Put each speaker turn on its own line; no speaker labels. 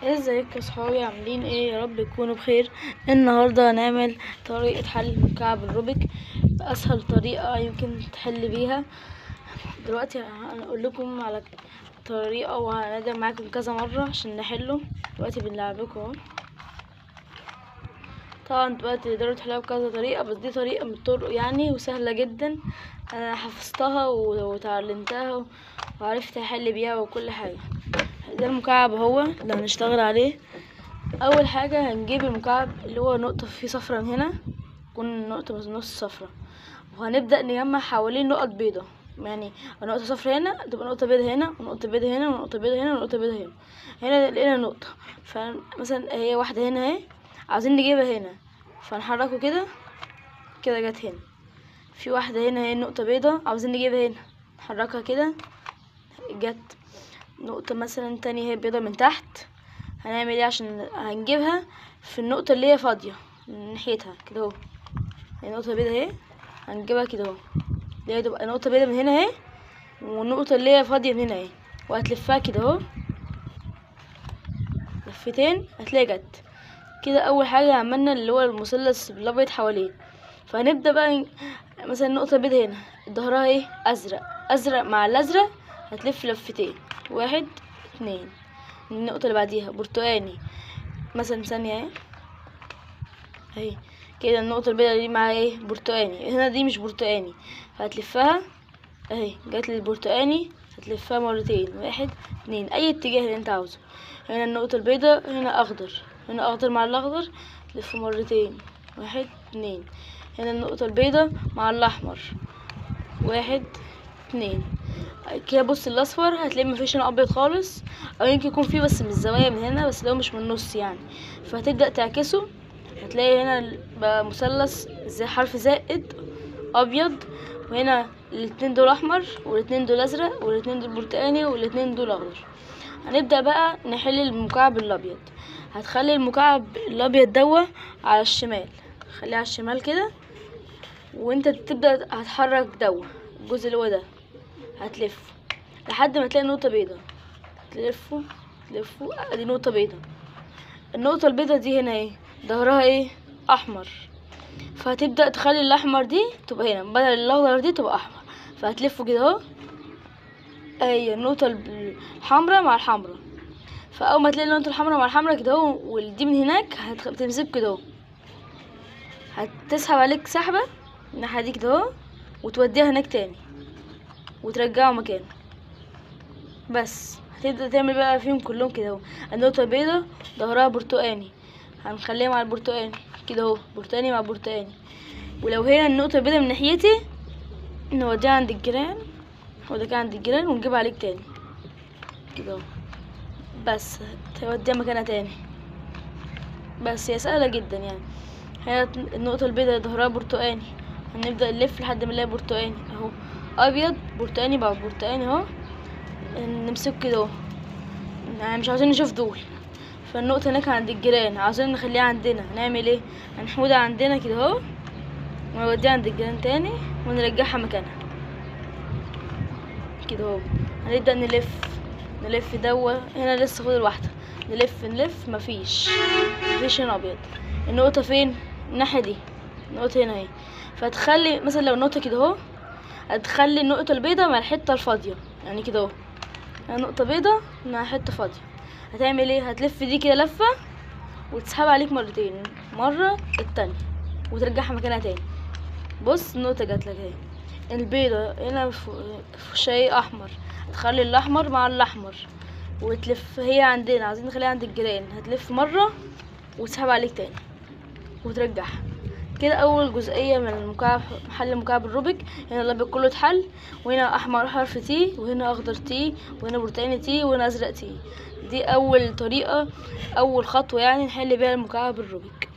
ازيك يا صحابي عاملين ايه يا رب تكونوا بخير النهارده هنعمل طريقه حل مكعب الروبيك باسهل طريقه يمكن تحل بيها دلوقتي هنقول لكم على طريقه وهنقدر معاكم كذا مره عشان نحله دلوقتي بنلعبكم اهو طبعا دلوقتي تقدروا تحلها بكذا طريقه بس دي طريقه من الطرق يعني وسهله جدا انا حفظتها وتعلمتها وعرفت احل بيها وكل حاجه ده المكعب اهو اللي هنشتغل عليه اول حاجه هنجيب المكعب اللي هو نقطه فيه صفرة من هنا تكون نقطه من نص صفرة وهنبدا نجمع حوالين نقط بيضة يعني نقطه صفرة هنا تبقى نقطه بيضة هنا ونقطه بيضة هنا ونقطه بيضة هنا ونقطه بيضة هنا هنا لقينا نقطه فمثلا هي واحده هنا اهي عايزين نجيبها هنا فنحركه كده كده جت هنا في واحده هنا اهي نقطه بيضة عاوزين نجيبها هنا نحركها كده جت نقطة مثلا تانية هي بيضة من تحت هنعمل ايه عشان هنجيبها في النقطة اللي هي فاضية من ناحيتها كده اهو هي نقطة بيضة اهي هنجيبها كده اهو اللي هي تبقى نقطة بيضة من هنا اهي والنقطة اللي هي فاضية من هنا اهي وهتلفها كده اهو لفتين هتلاقي جت كده اول حاجة عملنا اللي هو المثلث الابيض حواليه فهنبدأ بقى مثلا نقطة بيضة هنا ظهرها ايه ازرق ازرق مع الازرق هتلف لفتين واحد اتنين النقطة اللي بعديها برتقاني مثلا ثانية اهي اهي كده النقطة البيضاء دي مع ايه برتقاني هنا دي مش برتقاني فهتلفها اهي جات لي البرتقاني هتلفها مرتين واحد اتنين اي اتجاه اللي انت عاوزه هنا النقطة البيضاء هنا اخضر هنا اخضر مع الاخضر تلف مرتين واحد اتنين هنا النقطة البيضاء مع الاحمر واحد اتنين كده بص الاصفر هتلاقي مفيش هنا ابيض خالص او يمكن يكون فيه بس من الزوايا من هنا بس لو مش من النص يعني فهتبدا تعكسه هتلاقي هنا بقى مثلث زي حرف زائد ابيض وهنا الاتنين دول احمر والاتنين دول ازرق والاتنين دول برتقاني والاتنين دول اخضر هنبدا بقى نحل المكعب الابيض هتخلي المكعب الابيض دوا على الشمال خليه على الشمال كده وانت تبدا هتحرك دوا الجزء اللي هو ده هتلف لحد ما تلاقي نقطة بيضة تلفه تلفه ادي نقطة بيضة النقطة البيضة دي هنا ايه ظهرها ايه احمر فهتبدأ تخلي الاحمر دي تبقى هنا بدل الاخضر دي تبقى احمر فهتلفه كده اهو اهي النقطة الحمراء مع الحمراء فاول ما تلاقي النقطة الحمراء مع الحمراء كده اهو والدي من هناك هتمسك كده اهو هتسحب عليك سحبة الناحية دي كده اهو وتوديها هناك تاني وترجعه مكانه بس هتبدأ تعمل بقى فيهم كلهم كده اهو النقطة البيضة ظهرها برتقاني هنخليها مع البرتقاني كده اهو برتقاني مع برتقاني ولو هي النقطة البيضة من ناحيتي نوديها عند الجيران نوديها كده عند الجيران ونجيبها عليك تاني كده اهو بس توديها مكانها تاني بس هي سهلة جدا يعني هي النقطة البيضة ظهرها برتقاني هنبدأ نلف لحد ما نلاقي برتقاني اهو ابيض برتقاني بقى برتقاني اهو نمسك كده اهو يعني مش عاوزين نشوف دول فالنقطة هناك عند الجيران عاوزين نخليها عندنا هنعمل ايه هنحودها عندنا كده اهو ونوديها عند الجيران تاني ونرجعها مكانها كده اهو هنبدأ نلف نلف دوا هنا لسه فاضل واحدة نلف نلف مفيش مفيش هنا ابيض النقطة فين الناحية دي النقطة هنا اهي فتخلي مثلا لو النقطة كده اهو هتخلي النقطة البيضة مع الحتة الفاضية يعني كده اهو نقطة بيضة مع حتة فاضية هتعمل ايه هتلف دي كده لفة وتسحب عليك مرتين مرة التانية وترجعها مكانها تاني بص النقطة جاتلك اهي البيضة هنا في شيء احمر هتخلي الاحمر مع الاحمر وتلف هي عندنا عايزين نخليها عند الجيران هتلف مرة وتسحب عليك تاني وترجعها كده اول جزئيه من المكعب حل مكعب الروبيك هنا الابيض كله اتحل وهنا احمر حرف تي وهنا اخضر تي وهنا برتقاني تي وهنا ازرق تي دي اول طريقه اول خطوه يعني نحل بيها المكعب الروبيك